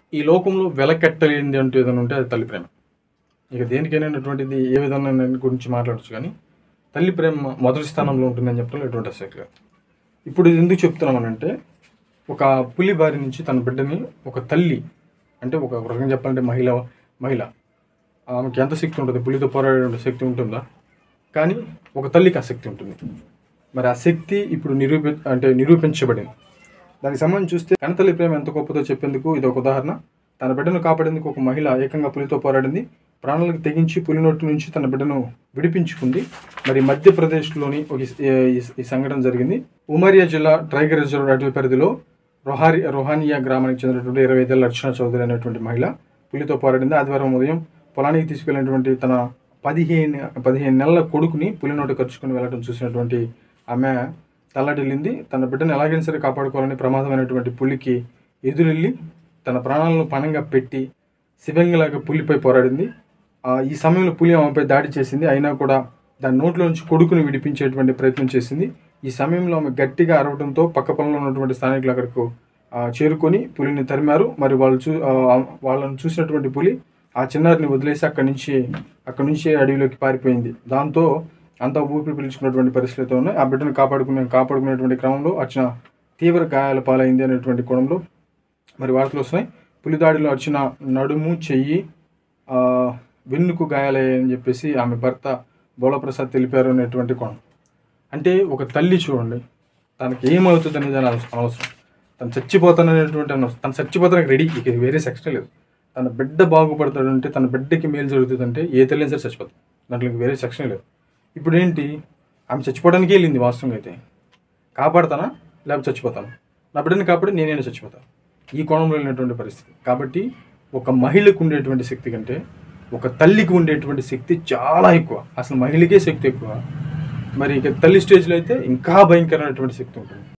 ఈ లోకంలో వెలకెట్టలేనిది అంటూ ఏదైనా ఉంటే అది తల్లి ప్రేమ ఇక దేనికైనాటువంటిది ఏ విధంగా గురించి మాట్లాడచ్చు కానీ తల్లి ప్రేమ మొదటి స్థానంలో ఉంటుందని చెప్పడం ఎటువంటి అసలు లేదు ఇప్పుడు ఇది ఎందుకు చెప్తున్నామనంటే ఒక పులి బారి నుంచి తన బిడ్డని ఒక తల్లి అంటే ఒక ఒక రకంగా చెప్పాలంటే మహిళ మహిళ ఆమెకి ఎంత శక్తి ఉంటుంది పులితో పోరాడే శక్తి ఉంటుందా కానీ ఒక తల్లికి ఆ శక్తి ఉంటుంది మరి ఆ శక్తి ఇప్పుడు నిరూపి అంటే నిరూపించబడింది దానికి సంబంధించి చూస్తే కనతల్లి ప్రేమ ఎంత గొప్పదో చెప్పేందుకు ఇది ఒక ఉదాహరణ తన బిడ్డను కాపాడేందుకు ఒక మహిళ ఏకంగా పులితో పోరాడింది ప్రాణాలకు తెగించి పులి నోటి నుంచి తన బిడ్డను విడిపించుకుంది మరి మధ్యప్రదేశ్లోని ఒక ఈ- ఈ- ఈ సంఘటన జరిగింది ఉమరియా జిల్లా టైగర్ రిజర్వ్ అటవీ పరిధిలో రొహారి రొహానియా గ్రామానికి చెందినటువంటి ఇరవై ఐదేళ్ల అర్చన చౌదరి అనేటువంటి మహిళ పులితో పోరాడింది ఆదివారం ఉదయం పొలానికి తీసుకెళ్లినటువంటి తన పదిహేను పదిహేను నెలల కొడుకుని పులి నోటి ఖర్చుకుని వెళ్ళడం చూసినటువంటి ఆమె తల్లడిల్లింది తన బిడ్డను ఎలాగైనా సరే కాపాడుకోవాలని ప్రమాదమైనటువంటి పులికి ఎదురెళ్ళి తన ప్రాణాలను పణంగా పెట్టి శివంగిలాగా పులిపై పోరాడింది ఆ, ఈ సమయంలో పులి ఆమెపై దాడి చేసింది అయినా కూడా దాని నోట్లో నుంచి కొడుకుని విడిపించేటువంటి ప్రయత్నం చేసింది ఈ సమయంలో ఆమె గట్టిగా అరవడంతో పక్క పొలంలో ఉన్నటువంటి స్థానికులు అక్కడకు ఆ, చేరుకొని పులిని తరిమారు మరి వాళ్ళు చూ ఆ, వాళ్ళని చూసినటువంటి పులి ఆ చిన్నారిని వదిలేసి అక్కడి నుంచి అక్కడి నుంచి అడవిలోకి పారిపోయింది దాంతో అంతా ఊపిరి పీల్చుకున్నటువంటి పరిస్థితులతో ఉన్నాయి ఆ బిడ్డను కాపాడుకునే కాపాడుకునేటువంటి క్రమంలో వచ్చిన తీవ్ర గాయాల పాలైంది అనేటువంటి కోణంలో మరి వార్తలు వస్తున్నాయి పులిదాడిలో వచ్చిన నడుము చెయ్యి ఆ, వెన్నుకు గాయాలయ్యాయని చెప్పేసి ఆమె భర్త బోలప్రసాద్ తెలిపారు అనేటువంటి కోణం అంటే ఒక తల్లి చూడండి తనకి ఏమవుతుంది అనేది అని అవసరం అవసరం తను చచ్చిపోతాననేటువంటి అనవసరం తను చచ్చిపోతానికి రెడీ ఇక ఇది వేరే సెక్షన్ లేదు తన బిడ్డ బాగుపడతాడంటే తన బిడ్డకి మేలు జరుగుతుందంటే ఏ తల్లి అయినా సరే చచ్చిపోతుంది దాంట్లో ఇంక వేరే సెక్షన్ లేదు ఇప్పుడు ఏంటి ఆమె చచ్చిపోవడానికి వెళ్ళింది వాస్తవంగా అయితే కాపాడతానా లేకపోతే చచ్చిపోతాను నా బిడ్డని కాపాడి నేనైనా చచ్చిపోతాను ఈ కోణంలో వెళ్ళినటువంటి పరిస్థితి కాబట్టి ఒక మహిళకు ఉండేటువంటి శక్తి కంటే ఒక తల్లికి ఉండేటువంటి శక్తి చాలా ఎక్కువ అసలు మహిళకే శక్తి ఎక్కువ మరి ఇక తల్లి స్టేజ్లో అయితే ఇంకా భయంకరమైనటువంటి శక్తి ఉంటుంది